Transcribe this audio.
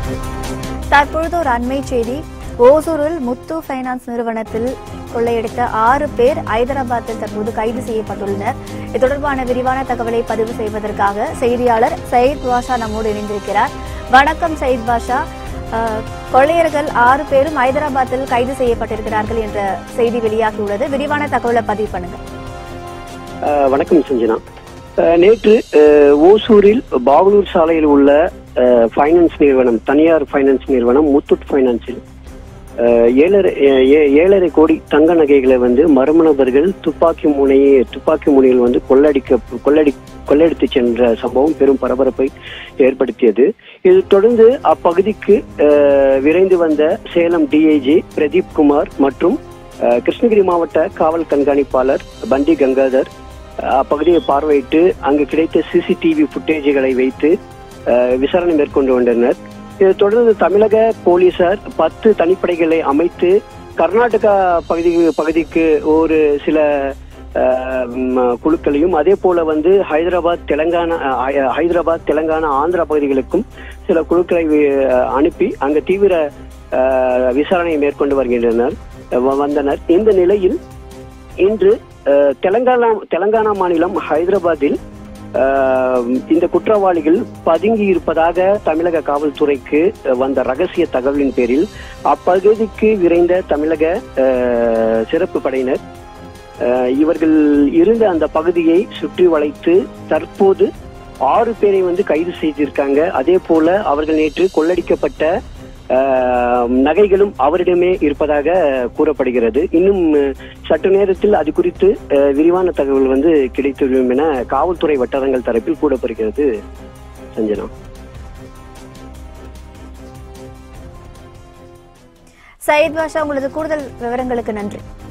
தற்பொழுது ஒரு அண்மை செய்தி ஓசூரில் முத்து பைனான்ஸ் நிறுவனத்தில் கொள்ளையடித்த ஆறு பேர் ஐதராபாத்தில் தற்போது கைது செய்யப்பட்டுள்ளனர் இது தொடர்பான விரிவான தகவலை பதிவு செய்வதற்காக செய்தியாளர் சயித் பாஷா நம்மோடு இணைந்திருக்கிறார் வணக்கம் சயித் பாஷா அஹ், கொள்ளையர்கள் ஆறு பேரும் ஐதராபாத்தில் கைது செய்யப்பட்டிருக்கிறார்கள் என்ற செய்தி வெளியாகியுள்ளது விரிவான தகவலை பதிவு பண்ணுங்க அஹ் வணக்கம் சஞ்சனா அஹ் நேற்று அஹ், ஓசூரில் பாவலூர் சாலையில் உள்ள அஹ், ஃபைனான்ஸ் நிறுவனம் தனியார் ஃபைனான்ஸ் நிறுவனம் முத்தூட் ஃபைனான்ஸில் அஹ், ஏழரை ஏ- ஏ- ஏழரை கோடி தங்க நகைகளை வந்து மர்ம நபர்கள் துப்பாக்கி முனையை துப்பாக்கி முனையில் வந்து கொள்ளடிக்க கொள்ளடி கொள்ளையடித்து சென்ற சம்பவம் பெரும் பரபரப்பை ஏற்படுத்தியது இது தொடர்ந்து அப்பகுதிக்கு அஹ், விரைந்து வந்த சேலம் டிஐஜி பிரதீப் குமார் மற்றும் அஹ், கிருஷ்ணகிரி மாவட்ட காவல் கண்காணிப்பாளர் பண்டி கங்காதர் அஹ், அப்பகுதியை பார்வையிட்டு அங்கு கிடைத்த சிசிடிவி ஃபுட்டேஜுகளை வைத்து அஹ், விசாரணை மேற்கொண்டு வந்தனர் இதை தொடர்ந்து தமிழக போலீசார் பத்து தனிப்படைகளை அமைத்து கர்நாடகா பகுதி பகுதிக்கு ஒரு சில அஹ், ம், குழுக்களையும் அதே போல வந்து ஹைதராபாத் தெலங்கானா அஹ், ஹைதராபாத் தெலங்கானா ஆந்திரா பகுதிகளுக்கும் சில குழுக்களை அஹ், அனுப்பி அங்கு தீவிர அஹ், விசாரணையை மேற்கொண்டு வருகின்றனர் வ- வந்தனர் இந்த நிலையில் இன்று அஹ், தெலங்கானா தெலங்கானா மாநிலம் ஹைதராபாத்தில் அஹ், இந்த குற்றவாளிகள் பதுங்கி இருப்பதாக தமிழக காவல்துறைக்கு அஹ், வந்த ரகசிய தகவலின் பேரில் அப்பகுதிக்கு விரைந்த தமிழக அஹ், சிறப்பு படையினர் அஹ், இவர்கள் இருந்த அந்த பகுதியை சுற்றி வளைத்து தற்போது ஆறு பேரை வந்து கைது செய்திருக்காங்க அதே போல அவர்கள் நேற்று கொள்ளடிக்கப்பட்ட அஹ், நகைகளும் அவரிடமே இருப்பதாக கூறப்படுகிறது இன்னும் அஹ், சற்று நேரத்தில் அது குறித்து அஹ், விரிவான தகவல் வந்து கிடைத்துவிடும் என காவல்துறை வட்டாரங்கள் தரப்பில் கூறப்படுகிறது சஞ்சனா சயித் பாஷா உங்களது கூடுதல் விவரங்களுக்கு நன்றி